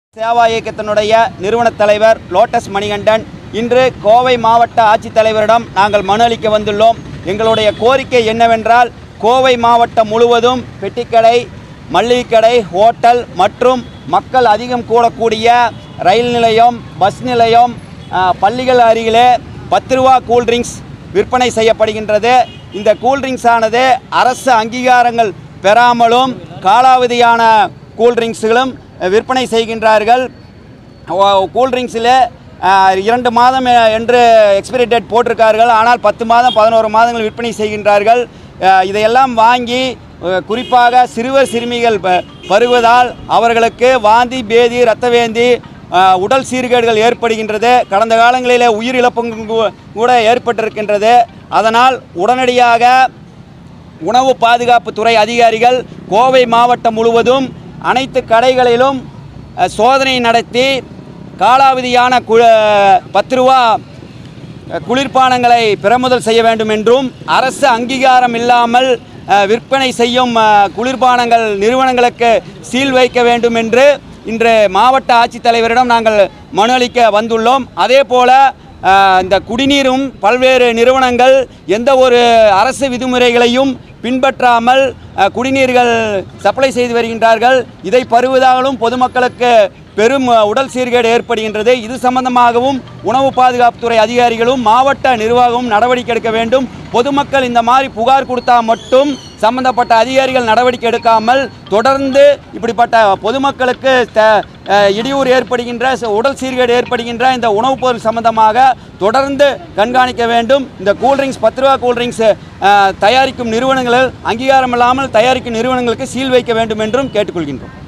சேவா இயக்கத்தினுடைய நிறுவனத் தலைவர் லோட்டஸ் மணிகண்டன் இன்று கோவை மாவட்ட ஆட்சித்தலைவரிடம் நாங்கள் மனு அளிக்க வந்துள்ளோம் எங்களுடைய கோரிக்கை என்னவென்றால் கோவை மாவட்டம் முழுவதும் பெட்டிக்கடை மளிகைக்கடை ஹோட்டல் மற்றும் மக்கள் அதிகம் கூடக்கூடிய ரயில் நிலையம் பஸ் நிலையம் ஆ, பள்ளிகள் அருகிலே பத்து ரூபா கூல்ட்ரிங்க்ஸ் விற்பனை செய்யப்படுகின்றது இந்த கூல்ட்ரிங்க்ஸ் ஆனது அரசு அங்கீகாரங்கள் பெறாமலும் காலாவதியான கூல்ட்ரிங்க்ஸ்களும் விற்பனை செய்கின்றார்கள் கூல்ட்ரிங்க்ஸில் இரண்டு மாதம் அஹ், என்று எக்ஸ்பிரி டேட் போட்டிருக்கார்கள் ஆனால் பத்து மாதம் பதினோரு மாதங்கள் விற்பனை செய்கின்றார்கள் அஹ், இதையெல்லாம் வாங்கி அஹ், குறிப்பாக சிறுவர் சிறுமிகள் ப- பருகுவதால் அவர்களுக்கு வாந்தி பேதி இரத்தவேந்தி அஹ், உடல் சீர்கேடுகள் ஏற்படுகின்றது கடந்த காலங்களிலே உயிரிழப்பும் கூ- கூட ஏற்பட்டிருக்கின்றது அதனால் உடனடியாக உணவு பாதுகாப்பு துறை அதிகாரிகள் கோவை மாவட்டம் முழுவதும் அனைத்து கடைகளிலும் அஹ், சோதனை நடத்தி காலாவதியான கு பத்து ரூபா அஹ், குளிர்பானங்களை பிரமுதல் செய்ய வேண்டும் என்றும் அரசு அங்கீகாரம் இல்லாமல் அஹ், விற்பனை செய்யும் அஹ், குளிர்பானங்கள் நிறுவனங்களுக்கு சீல் வைக்க வேண்டும் என்று இன்று மாவட்ட ஆட்சித்தலைவரிடம் நாங்கள் மனு அளிக்க வந்துள்ளோம் அதே போல அஹ், இந்த குடிநீரும் பல்வேறு நிறுவனங்கள் எந்த ஒரு அரசு விதிமுறைகளையும் பின்பற்றாமல் அஹ், குடிநீர்கள் சப்ளை செய்து வருகின்றார்கள் இதை பருவதாலும் பொதுமக்களுக்கு பெரும் அஹ், உடல் சீர்கேடு ஏற்படுகின்றது இது சம்பந்தமாகவும் உணவு பாதுகாப்புத்துறை அதிகாரிகளும் மாவட்ட நிர்வாகமும் நடவடிக்கை எடுக்க வேண்டும் பொதுமக்கள் இந்த மாதிரி புகார் கொடுத்தா மட்டும் சம்பந்தப்பட்ட அதிகாரிகள் நடவடிக்கை எடுக்காமல் தொடர்ந்து இப்படிப்பட்ட பொதுமக்களுக்கு த அஹ், இடையூறு ஏற்படுகின்ற ச- உடல் சீர்கேடு ஏற்படுகின்ற இந்த உணவுப் பொருள் சம்பந்தமாக தொடர்ந்து கண்காணிக்க வேண்டும் இந்த கூல்ட்ரிங்க்ஸ் பத்து ரூபா கூல்ட்ரிங்க்ஸ் அஹ், தயாரிக்கும் நிறுவனங்கள் அங்கீகாரம் இல்லாமல் தயாரிக்கும் நிறுவனங்களுக்கு சீல் வைக்க வேண்டும் என்றும் கேட்டுக்கொள்கின்றோம்